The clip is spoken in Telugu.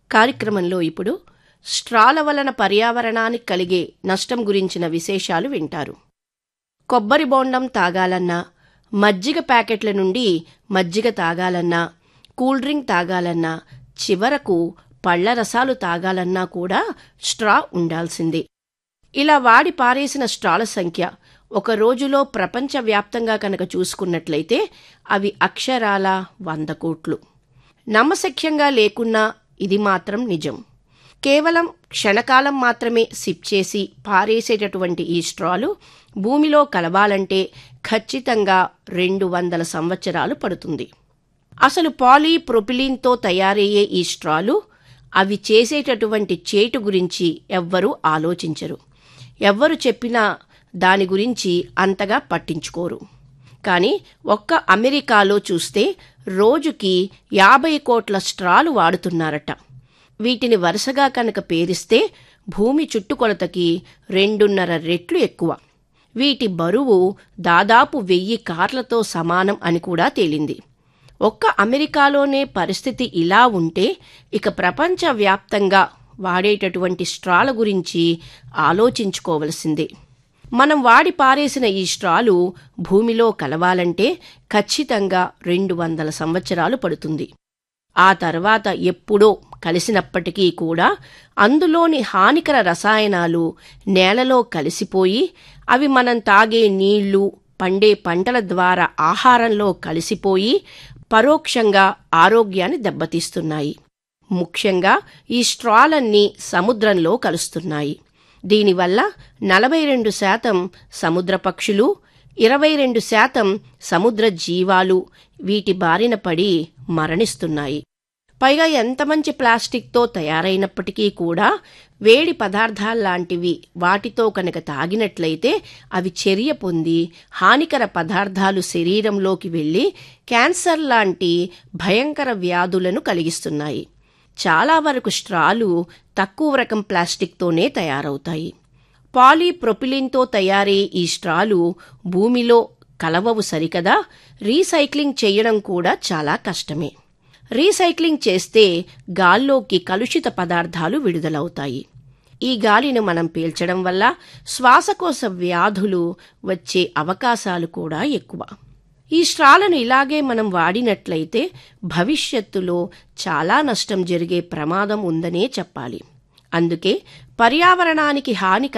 కార్యక్రమంలో ఇప్పుడు స్ట్రాల వలన పర్యావరణానికి కలిగే నష్టం గురించిన విశేషాలు వింటారు కొబ్బరి బోండం తాగాలన్నా మజ్జిగ ప్యాకెట్ల నుండి మజ్జిగ తాగాలన్నా కూల్ డ్రింక్ తాగాలన్నా చివరకు పళ్ల రసాలు తాగాలన్నా కూడా స్ట్రా ఉండాల్సిందే ఇలా వాడి పారేసిన స్ట్రాల సంఖ్య ఒక రోజులో ప్రపంచవ్యాప్తంగా కనుక చూసుకున్నట్లయితే అవి అక్షరాల వంద కోట్లు నమ్మశక్యంగా లేకున్నా ఇది మాత్రం నిజం కేవలం క్షణకాలం మాత్రమే సిప్ చేసి పారేసేటటువంటి ఈ స్ట్రాలు భూమిలో కలవాలంటే ఖచ్చితంగా రెండు వందల సంవత్సరాలు పడుతుంది అసలు పాలీప్రొపిలీన్తో తయారయ్యే ఈ స్ట్రాలు అవి చేసేటటువంటి చేటు గురించి ఎవ్వరూ ఆలోచించరు ఎవ్వరు చెప్పినా దాని గురించి అంతగా పట్టించుకోరు కానీ ఒక్క అమెరికాలో చూస్తే రోజుకి యాభై కోట్ల స్ట్రాలు వాడుతున్నారట వీటిని వరుసగా కనుక పేరిస్తే భూమి చుట్టుకొలతకి రెండున్నర రెట్లు ఎక్కువ వీటి బరువు దాదాపు వెయ్యి కార్లతో సమానం అని కూడా తేలింది ఒక్క అమెరికాలోనే పరిస్థితి ఇలా ఉంటే ఇక ప్రపంచవ్యాప్తంగా వాడేటటువంటి స్ట్రాల గురించి ఆలోచించుకోవలసిందే మనం వాడి పారేసిన ఈ స్ట్రాలు భూమిలో కలవాలంటే ఖచ్చితంగా రెండు వందల సంవత్సరాలు పడుతుంది ఆ తర్వాత ఎప్పుడో కలిసినప్పటికీ కూడా అందులోని హానికర రసాయనాలు నేలలో కలిసిపోయి అవి మనం తాగే నీళ్లు పండే పంటల ద్వారా ఆహారంలో కలిసిపోయి పరోక్షంగా ఆరోగ్యాన్ని దెబ్బతీస్తున్నాయి ముఖ్యంగా ఈ స్ట్రాలన్నీ సముద్రంలో కలుస్తున్నాయి దీనివల్ల నలభై రెండు శాతం సముద్ర పక్షులు ఇరవై రెండు శాతం సముద్ర జీవాలు వీటి బారిన పడి మరణిస్తున్నాయి పైగా ఎంత మంచి ప్లాస్టిక్తో తయారైనప్పటికీ కూడా వేడి పదార్థాల్లాంటివి వాటితో కనుక తాగినట్లయితే అవి చర్య పొంది హానికర పదార్థాలు శరీరంలోకి వెళ్ళి క్యాన్సర్ లాంటి భయంకర వ్యాధులను కలిగిస్తున్నాయి చాలా వరకు స్ట్రాలు తక్కువ రకం ప్లాస్టిక్తోనే తయారవుతాయి పాలీప్రొపిలిన్తో తయారయ్యే ఈ స్ట్రాలు భూమిలో కలవవు సరికదా రీసైక్లింగ్ చేయడం కూడా చాలా కష్టమే రీసైక్లింగ్ చేస్తే గాల్లోకి కలుషిత పదార్థాలు విడుదలవుతాయి ఈ గాలిని మనం పీల్చడం వల్ల శ్వాసకోశ వ్యాధులు వచ్చే అవకాశాలు కూడా ఎక్కువ ఈ స్ట్రాలను ఇలాగే మనం వాడినట్లయితే భవిష్యత్తులో చాలా నష్టం జరిగే ప్రమాదం ఉందనే చెప్పాలి అందుకే పర్యావరణానికి హాని